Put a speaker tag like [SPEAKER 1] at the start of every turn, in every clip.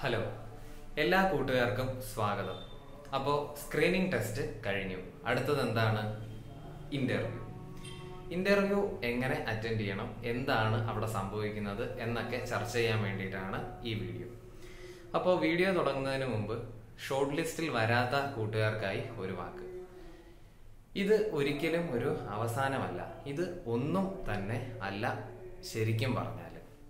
[SPEAKER 1] hello എല്ലാ കൂട്ടുകാർക്കും സ്വാഗതം അപ്പോൾ സ്ക്രീനിങ് ടെസ്റ്റ് കഴിഞ്ഞു അടുത്തത് എന്താണ് ഇന്റർവ്യൂ ഇന്റർവ്യൂ എങ്ങനെ അറ്റൻഡ് ചെയ്യണം എന്താണ് അവിടെ സംഭവിക്കുന്നത് എന്നൊക്കെ ചർച്ച ചെയ്യാൻ വേണ്ടിയിട്ടാണ് ഈ വീഡിയോ അപ്പോൾ വീഡിയോ തുടങ്ങുന്നതിന് മുമ്പ് ഷോർട്ട് ലിസ്റ്റിൽ വരാത്ത കൂട്ടുകാർക്കായി ഒരു വാക്ക് ഇത് ഒരിക്കലും ഒരു അവസാനമല്ല ഇത് ഒന്നും തന്നെ അല്ല ശരിക്കും പറഞ്ഞാൽ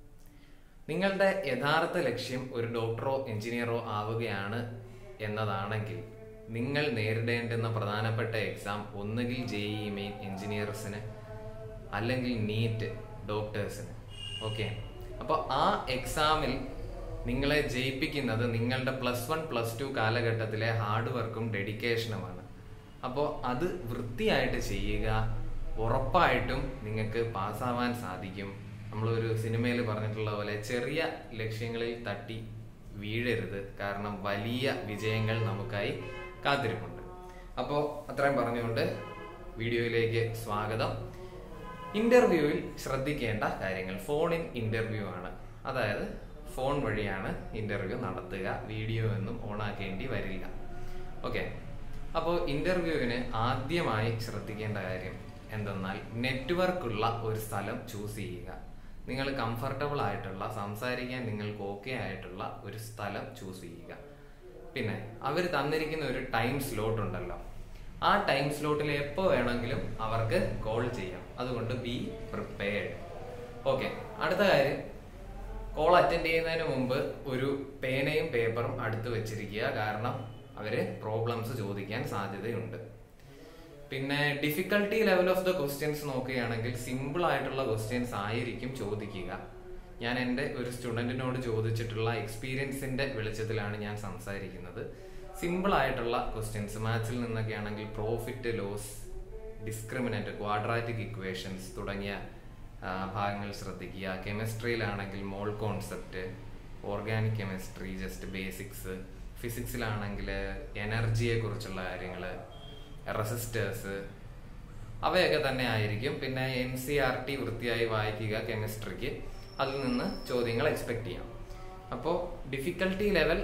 [SPEAKER 1] നിങ്ങളുടെ യഥാർത്ഥ ലക്ഷ്യം ഒരു ഡോക്ടറോ എഞ്ചിനീയറോ ആവുകയാണ് എന്നതാണെങ്കിൽ നിങ്ങൾ നേരിടേണ്ടുന്ന പ്രധാനപ്പെട്ട എക്സാം ഒന്നുകിൽ ജെ ഇ മെയിൻ എഞ്ചിനീയേഴ്സിന് അല്ലെങ്കിൽ നീറ്റ് ഡോക്ടേഴ്സിന് ഓക്കെ അപ്പോൾ ആ എക്സാമിൽ നിങ്ങളെ ജയിപ്പിക്കുന്നത് നിങ്ങളുടെ പ്ലസ് വൺ പ്ലസ് ടു കാലഘട്ടത്തിലെ ഹാർഡ് വർക്കും ഡെഡിക്കേഷനുമാണ് അപ്പോൾ അത് വൃത്തിയായിട്ട് ചെയ്യുക ഉറപ്പായിട്ടും നിങ്ങൾക്ക് പാസ്സാവാൻ സാധിക്കും നമ്മളൊരു സിനിമയിൽ പറഞ്ഞിട്ടുള്ള പോലെ ചെറിയ ലക്ഷ്യങ്ങളിൽ തട്ടി വീഴരുത് കാരണം വലിയ വിജയങ്ങൾ നമുക്കായി കാത്തിരിപ്പുണ്ട് അപ്പോൾ അത്രയും പറഞ്ഞുകൊണ്ട് വീഡിയോയിലേക്ക് സ്വാഗതം ഇന്റർവ്യൂവിൽ ശ്രദ്ധിക്കേണ്ട കാര്യങ്ങൾ ഫോൺ ഇൻ ഇന്റർവ്യൂ ആണ് അതായത് ഫോൺ വഴിയാണ് ഇന്റർവ്യൂ നടത്തുക വീഡിയോ ഒന്നും ഓണാക്കേണ്ടി വരില്ല ഓക്കെ അപ്പോൾ ഇന്റർവ്യൂവിന് ആദ്യമായി ശ്രദ്ധിക്കേണ്ട കാര്യം എന്തെന്നാൽ നെറ്റ്വർക്ക് ഉള്ള ഒരു സ്ഥലം ചൂസ് ചെയ്യുക നിങ്ങൾ കംഫർട്ടബിൾ ആയിട്ടുള്ള സംസാരിക്കാൻ നിങ്ങൾക്ക് ഓക്കെ ആയിട്ടുള്ള ഒരു സ്ഥലം ചൂസ് ചെയ്യുക പിന്നെ അവർ തന്നിരിക്കുന്ന ഒരു ടൈം സ്ലോട്ട് ഉണ്ടല്ലോ ആ ടൈം സ്ലോട്ടിൽ എപ്പോൾ വേണമെങ്കിലും അവർക്ക് കോൾ ചെയ്യാം അതുകൊണ്ട് ബി പ്രിപ്പയർഡ് ഓക്കെ അടുത്ത കാര്യം കോൾ അറ്റൻഡ് ചെയ്യുന്നതിന് മുമ്പ് ഒരു പേനയും പേപ്പറും അടുത്ത് വെച്ചിരിക്കുക കാരണം അവര് പ്രോബ്ലംസ് ചോദിക്കാൻ സാധ്യതയുണ്ട് പിന്നെ difficulty level of the questions നോക്കുകയാണെങ്കിൽ സിമ്പിൾ ആയിട്ടുള്ള ക്വസ്റ്റ്യൻസ് ആയിരിക്കും ചോദിക്കുക ഞാൻ എൻ്റെ ഒരു സ്റ്റുഡൻറ്റിനോട് ചോദിച്ചിട്ടുള്ള എക്സ്പീരിയൻസിന്റെ വെളിച്ചത്തിലാണ് ഞാൻ സംസാരിക്കുന്നത് സിമ്പിൾ ആയിട്ടുള്ള ക്വസ്റ്റ്യൻസ് മാത്സിൽ നിന്നൊക്കെ ആണെങ്കിൽ profit loss discriminant quadratic equations തുടങ്ങിയ ആ, ഭാഗങ്ങൾ ശ്രദ്ധിക്കുക കെമിസ്ട്രിയിലാണെങ്കിൽ mole concept organic chemistry just basics ഫിസിക്സിലാണെങ്കിൽ എനർജിയെ കുറിച്ചുള്ള കാര്യങ്ങൾ റെസിസ്റ്റേഴ്സ് അവയൊക്കെ തന്നെ ആയിരിക്കും പിന്നെ എൻ സി ആർ ടി വൃത്തിയായി വായിക്കുക കെമിസ്ട്രിക്ക് അതിൽ നിന്ന് ചോദ്യങ്ങൾ എക്സ്പെക്ട് ചെയ്യാം അപ്പോൾ ഡിഫിക്കൽട്ടി ലെവൽ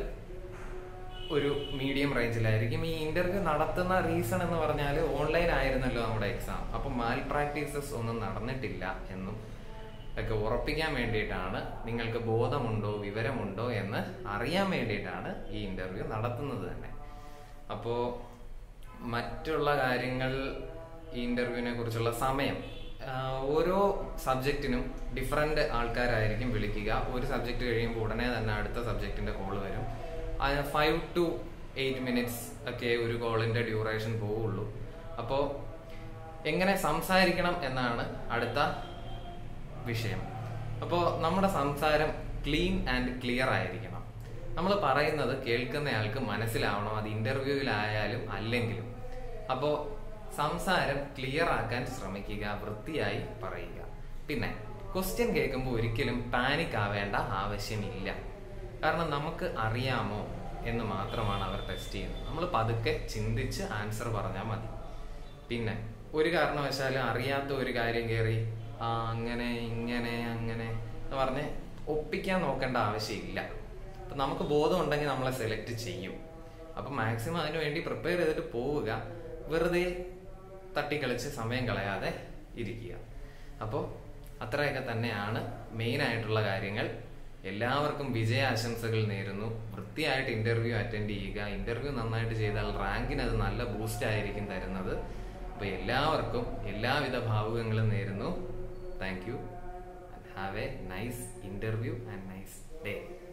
[SPEAKER 1] ഒരു മീഡിയം റേഞ്ചിലായിരിക്കും ഈ ഇന്റർവ്യൂ നടത്തുന്ന റീസൺ എന്ന് പറഞ്ഞാൽ ഓൺലൈൻ ആയിരുന്നല്ലോ നമ്മുടെ എക്സാം അപ്പൊ മാൽ പ്രാക്ടീസസ് ഒന്നും നടന്നിട്ടില്ല എന്നും ഒക്കെ ഉറപ്പിക്കാൻ വേണ്ടിയിട്ടാണ് നിങ്ങൾക്ക് ബോധമുണ്ടോ വിവരമുണ്ടോ എന്ന് അറിയാൻ വേണ്ടിയിട്ടാണ് ഈ ഇന്റർവ്യൂ നടത്തുന്നത് തന്നെ അപ്പോ മറ്റുള്ള കാര്യങ്ങൾ ഈ ഇന്റർവ്യൂവിനെ കുറിച്ചുള്ള സമയം ആഹ് ഓരോ സബ്ജക്റ്റിനും ഡിഫറെന്റ് ആൾക്കാരായിരിക്കും വിളിക്കുക ഒരു സബ്ജക്റ്റ് കഴിയുമ്പോൾ ഉടനെ തന്നെ അടുത്ത സബ്ജക്റ്റിന്റെ കോൾ വരും ഫൈവ് ടു എയ്റ്റ് മിനിറ്റ്സ് ഒക്കെ ഒരു കോളിന്റെ ഡ്യൂറേഷൻ പോവുള്ളൂ അപ്പോൾ എങ്ങനെ സംസാരിക്കണം എന്നാണ് അടുത്ത വിഷയം അപ്പോൾ നമ്മുടെ സംസാരം ക്ലീൻ ആൻഡ് ക്ലിയർ ആയിരിക്കണം നമ്മൾ പറയുന്നത് കേൾക്കുന്നയാൾക്ക് മനസ്സിലാവണം അത് ഇന്റർവ്യൂവിലായാലും അല്ലെങ്കിലും അപ്പോൾ സംസാരം ക്ലിയർ ആക്കാൻ ശ്രമിക്കുക വൃത്തിയായി പറയുക പിന്നെ ക്വസ്റ്റ്യൻ കേൾക്കുമ്പോൾ ഒരിക്കലും പാനിക് ആവേണ്ട ആവശ്യമില്ല കാരണം നമുക്ക് അറിയാമോ എന്ന് മാത്രമാണ് അവർ ടെസ്റ്റ് ചെയ്യുന്നത് നമ്മൾ പതുക്കെ ചിന്തിച്ച് ആൻസർ പറഞ്ഞാൽ മതി പിന്നെ ഒരു കാരണവശാലും അറിയാത്ത ഒരു കാര്യം കയറി ആ അങ്ങനെ ഇങ്ങനെ അങ്ങനെ എന്ന് പറഞ്ഞ് ഒപ്പിക്കാൻ നോക്കേണ്ട ആവശ്യമില്ല അപ്പൊ നമുക്ക് ബോധം ഉണ്ടെങ്കിൽ നമ്മളെ സെലക്ട് ചെയ്യും അപ്പൊ മാക്സിമം അതിനു വേണ്ടി പ്രിപ്പയർ ചെയ്തിട്ട് പോവുക വെറുതെ തട്ടിക്കളിച്ച് സമയം കളയാതെ ഇരിക്കുക അപ്പോൾ അത്രയൊക്കെ തന്നെയാണ് മെയിൻ ആയിട്ടുള്ള കാര്യങ്ങൾ എല്ലാവർക്കും വിജയാശംസകൾ നേരുന്നു വൃത്തിയായിട്ട് ഇന്റർവ്യൂ അറ്റൻഡ് ചെയ്യുക ഇന്റർവ്യൂ നന്നായിട്ട് ചെയ്താൽ റാങ്കിന് അത് നല്ല ബൂസ്റ്റ് ആയിരിക്കും തരുന്നത് അപ്പൊ എല്ലാവർക്കും എല്ലാവിധ ഭാവുകങ്ങളും നേരുന്നു thank you have a nice interview and nice day